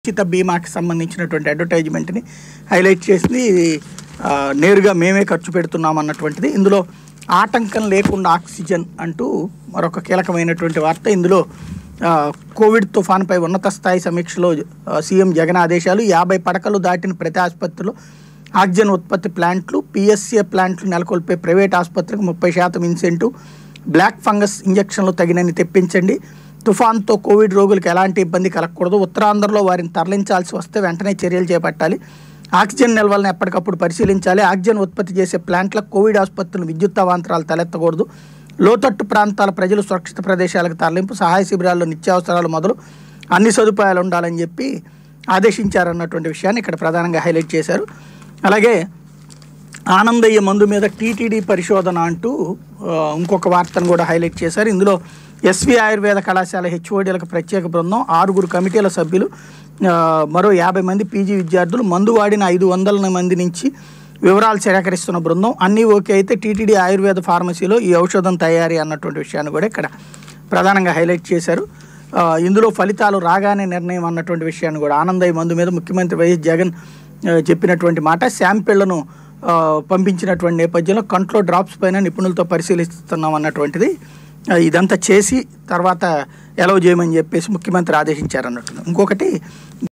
ఉచిత బీమాకి సంబంధించినటువంటి అడ్వర్టైజ్మెంట్ని హైలైట్ చేసింది ఇది ఆ, నేరుగా మేమే ఖర్చు పెడుతున్నాం అన్నటువంటిది ఇందులో ఆటంకం లేకుండా ఆక్సిజన్ అంటూ మరొక కీలకమైనటువంటి వార్త ఇందులో ఆ, కోవిడ్ తుఫాన్పై ఉన్నత స్థాయి సమీక్షలో ఆ, సీఎం జగన్ ఆదేశాలు యాభై పడకలు దాటిన ప్రతి ఆసుపత్రిలో ఆక్సిజన్ ఉత్పత్తి ప్లాంట్లు పిఎస్ఏ ప్లాంట్లు నెలకొల్పే ప్రైవేట్ ఆసుపత్రికి ముప్పై శాతం ఇన్సెంటివ్ బ్లాక్ ఫంగస్ ఇంజక్షన్లు తగినన్ని తెప్పించండి తుఫాన్తో కోవిడ్ రోగులకు ఎలాంటి ఇబ్బంది కలగకూడదు ఉత్తరాంధ్రలో వారిని తరలించాల్సి వస్తే వెంటనే చర్యలు చేపట్టాలి ఆక్సిజన్ నిల్వలను ఎప్పటికప్పుడు పరిశీలించాలి ఆక్సిజన్ ఉత్పత్తి చేసే ప్లాంట్లకు కోవిడ్ ఆసుపత్రులు విద్యుత్ అవాంతరాలు తలెత్తకూడదు లోతట్టు ప్రాంతాల ప్రజలు సురక్షిత ప్రదేశాలకు తరలింపు సహాయ శిబిరాల్లో నిత్యావసరాలు మొదలు అన్ని సదుపాయాలు ఉండాలని చెప్పి ఆదేశించారన్నటువంటి విషయాన్ని ఇక్కడ ప్రధానంగా హైలైట్ చేశారు అలాగే ఆనందయ్య మందు మీద టీటీడీ పరిశోధన అంటూ ఆ, ఇంకొక వార్తను కూడా హైలైట్ చేశారు ఇందులో ఎస్వి ఆయుర్వేద కళాశాల హెచ్ఓడీలకు ప్రత్యేక బృందం ఆరుగురు కమిటీల సభ్యులు ఆ, మరో యాభై మంది పీజీ విద్యార్థులు మందు వాడిన ఐదు వందల మంది నుంచి వివరాలు సేకరిస్తున్న బృందం అన్నీ ఓకే అయితే టీటీడీ ఆయుర్వేద ఫార్మసీలో ఈ ఔషధం తయారీ అన్నటువంటి విషయాన్ని కూడా ఇక్కడ ప్రధానంగా హైలైట్ చేశారు ఆ, ఇందులో ఫలితాలు రాగానే నిర్ణయం అన్నటువంటి విషయాన్ని కూడా ఆనందయ్య మందు మీద ముఖ్యమంత్రి వైఎస్ జగన్ ఆ, చెప్పినటువంటి మాట శాంపిళ్లను ఆ, పంపించినటువంటి నేపథ్యంలో కంట్రోల్ డ్రాప్స్ పైన నిపుణులతో పరిశీలిస్తున్నాం అన్నటువంటిది ఆ, ఇదంతా చేసి తర్వాత ఎలవ్ చేయమని చెప్పేసి ముఖ్యమంత్రి ఆదేశించారన్నట్టు ఇంకొకటి